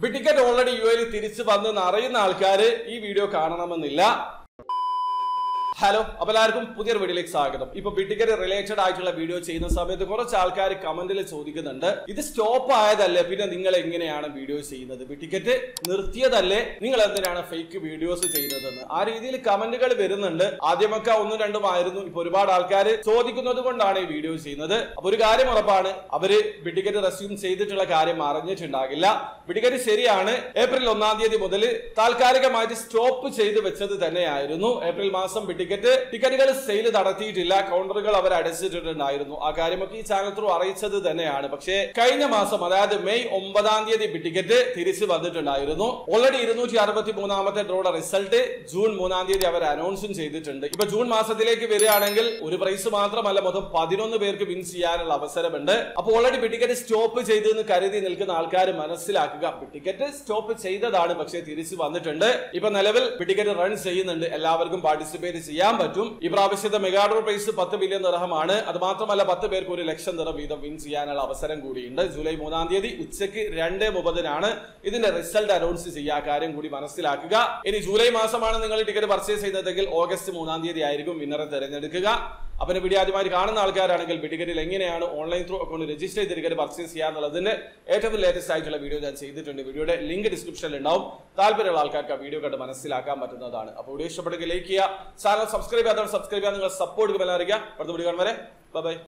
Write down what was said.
ticket already U എയിൽ തിരിച്ചു വന്നെന്ന് അറിയുന്ന ആൾക്കാർ ഈ വീഡിയോ കാണണമെന്നില്ല ഹലോ അപ്പൊ എല്ലാവർക്കും പുതിയൊരു വീഡിയോയിലേക്ക് സ്വാഗതം ഇപ്പൊ ബിട്ടിക്കറ്റ് റിലേറ്റഡ് ആയിട്ടുള്ള വീഡിയോ ചെയ്യുന്ന സമയത്ത് കുറച്ച് ആൾക്കാർ കമന്റിൽ ചോദിക്കുന്നുണ്ട് ഇത് സ്റ്റോപ്പ് ആയതല്ലേ പിന്നെ നിങ്ങൾ എങ്ങനെയാണ് വീഡിയോ ചെയ്യുന്നത് ബിട്ടിക്കറ്റ് നിർത്തിയതല്ലേ നിങ്ങൾ എന്തിനാണ് ഫേക്ക് വീഡിയോസ് ചെയ്യുന്നതെന്ന് ആ രീതിയിൽ കമന്റുകൾ വരുന്നുണ്ട് ആദ്യമൊക്കെ ഒന്നും രണ്ടും ആയിരുന്നു ഇപ്പൊ ഒരുപാട് ആൾക്കാർ ചോദിക്കുന്നത് കൊണ്ടാണ് ഈ വീഡിയോ ചെയ്യുന്നത് അപ്പൊ ഒരു കാര്യം ഉറപ്പാണ് അവര് ബിട്ടിക്കറ്റ് റെസ്യൂം ചെയ്തിട്ടുള്ള കാര്യം അറിഞ്ഞിട്ടുണ്ടാകില്ല ബിട്ടിക്കറ്റ് ശരിയാണ് ഏപ്രിൽ ഒന്നാം തീയതി മുതൽ താൽക്കാലികമായിട്ട് സ്റ്റോപ്പ് ചെയ്ത് വെച്ചത് തന്നെയായിരുന്നു ഏപ്രിൽ മാസം ബിട്ടിക്കറ്റ് ടിക്കറ്റുകൾ സെയിൽ നടത്തിയിട്ടില്ല കൗണ്ടറുകൾ അവർ അടച്ചിട്ടുണ്ടായിരുന്നു ആ കാര്യമൊക്കെ ഈ ചാനൽ ത്രൂ അറിയിച്ചത് തന്നെയാണ് പക്ഷേ കഴിഞ്ഞ മാസം അതായത് മെയ് ഒമ്പതാം തീയതി ടിക്കറ്റ് തിരിച്ചു വന്നിട്ടുണ്ടായിരുന്നു ഓൾറെഡി ഇരുന്നൂറ്റി അറുപത്തി മൂന്നാമത്തെ ഡ്രോയുടെ റിസൾട്ട് ജൂൺ മൂന്നാം തീയതി അവർ അനൗൺസും ചെയ്തിട്ടുണ്ട് ഇപ്പൊ ജൂൺ മാസത്തിലേക്ക് വരികയാണെങ്കിൽ ഒരു പ്രൈസ് മാത്രമല്ല മൊത്തം പതിനൊന്ന് പേർക്ക് വിൻ ചെയ്യാനുള്ള അവസരമുണ്ട് അപ്പോൾ ഓൾറെഡി ടിക്കറ്റ് സ്റ്റോപ്പ് ചെയ്ത് എന്ന് കരുതി നിൽക്കുന്ന ആൾക്കാർ മനസ്സിലാക്കുക ടിക്കറ്റ് സ്റ്റോപ്പ് ചെയ്തതാണ് പക്ഷേ തിരിച്ചു വന്നിട്ടുണ്ട് ഇപ്പൊ നിലവിൽ ടിക്കറ്റ് റൺ ചെയ്യുന്നുണ്ട് എല്ലാവർക്കും പാർട്ടിസിപ്പേറ്റ് ചെയ്യാൻ പറ്റും ഈ പ്രാവശ്യത്തെ മെഗാഡ്രോ പ്രൈസ് പത്ത് ബില്യൺ ദിർഹമാണ് അത് മാത്രമല്ല പത്ത് പേർക്ക് ഒരു ലക്ഷം ദിർഹം വീതം വിൻ ചെയ്യാനുള്ള അവസരം കൂടിയുണ്ട് ജൂലൈ മൂന്നാം തീയതി ഉച്ചയ്ക്ക് രണ്ട് മുപ്പതിനാണ് ഇതിന്റെ റിസൾട്ട് അനൗൺസ് ചെയ്യുക ആ കാര്യം കൂടി മനസ്സിലാക്കുക ഇനി ജൂലൈ മാസമാണ് നിങ്ങൾ ടിക്കറ്റ് പർച്ചേസ് ചെയ്യുന്നതെങ്കിൽ ഓഗസ്റ്റ് മൂന്നാം തീയതി ആയിരിക്കും വിന്നറെ തിരഞ്ഞെടുക്കുക അപ്പൊ വീഡിയോ ആദ്യമായി കാണുന്ന ആൾക്കാരാണെങ്കിൽ ടിക്കറ്റിൽ എങ്ങനെയാണ് ഓൺലൈൻ ത്രൂ അക്കൗണ്ട് രജിസ്റ്റർ ചെയ്ത് ടിക്കറ്റ് പർച്ചേസ് ചെയ്യാന്നുള്ളതിന്റെ ഏറ്റവും ലേറ്റസ്റ്റ് ആയിട്ടുള്ള വീഡിയോ ഞാൻ ചെയ്തിട്ടുണ്ട് വീഡിയോയുടെ ലിങ്ക് ഡിസ്ക്രിപ്ഷനിൽ ഉണ്ടാവും താല്പര്യമുള്ള ആൾക്കാർക്ക് ആ വീഡിയോ കണ്ട് മനസ്സിലാക്കാൻ പറ്റുന്നതാണ് അപ്പോൾ വീഡിയോ ഇഷ്ടപ്പെട്ടെങ്കിൽ ലൈക്ക് ചെയ്യുക ചാനൽ സബ്സ്ക്രൈബ് ചെയ്യാത്തവർ സബ്സ്ക്രൈബ് ചെയ്യാൻ നിങ്ങൾ സപ്പോർട്ട് ചെയ്യാൻ അറിയിക്കുക അടുത്ത വീഡിയോ കാണും വരെ ബൈ